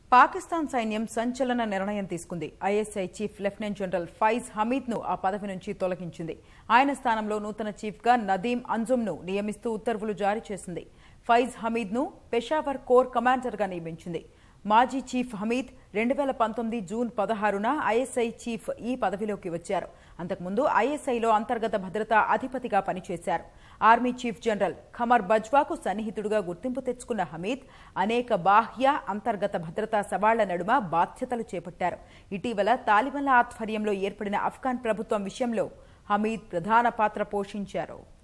పాకిస్తాన్ సైన్యం సంచలన నిర్ణయం తీసుకుంది ISI chief lieutenant general Faiz Hameed ను ఆ పదవి నుంచి తొలగించింది ఆయన స్థానంలో నూతన చీఫ్ గా నదీం అంజుమ్ ను నియమిస్తూ ఉత్తర్వులు జారీ చేసింది ఫైజ్ హమీద్ ను పెషావర్ కోర్ కమాండర్ గా నియమించింది మాజీ చీఫ్ హమీద్ రెండు వేల పంతొమ్మిది జూన్ పదహారున ఐఎస్ఐ చీఫ్ ఈ పదవిలోకి వచ్చారు అంతకుముందు ఐఎస్ఐలో అంతర్గత భద్రతా అధిపతిగా పనిచేశారు ఆర్మీ చీఫ్ జనరల్ ఖమర్ బజ్వాకు సన్నిహితుడుగా గుర్తింపు తెచ్చుకున్న హమీద్ అనేక బాహ్య అంతర్గత భద్రతా సవాళ్ల నడుమ బాధ్యతలు చేపట్టారు ఇటీవల తాలిబన్ల ఆధ్వర్యంలో ఏర్పడిన అఫ్ఘాన్ ప్రభుత్వం విషయంలో హమీద్ ప్రధాన పాత్ర పోషించారు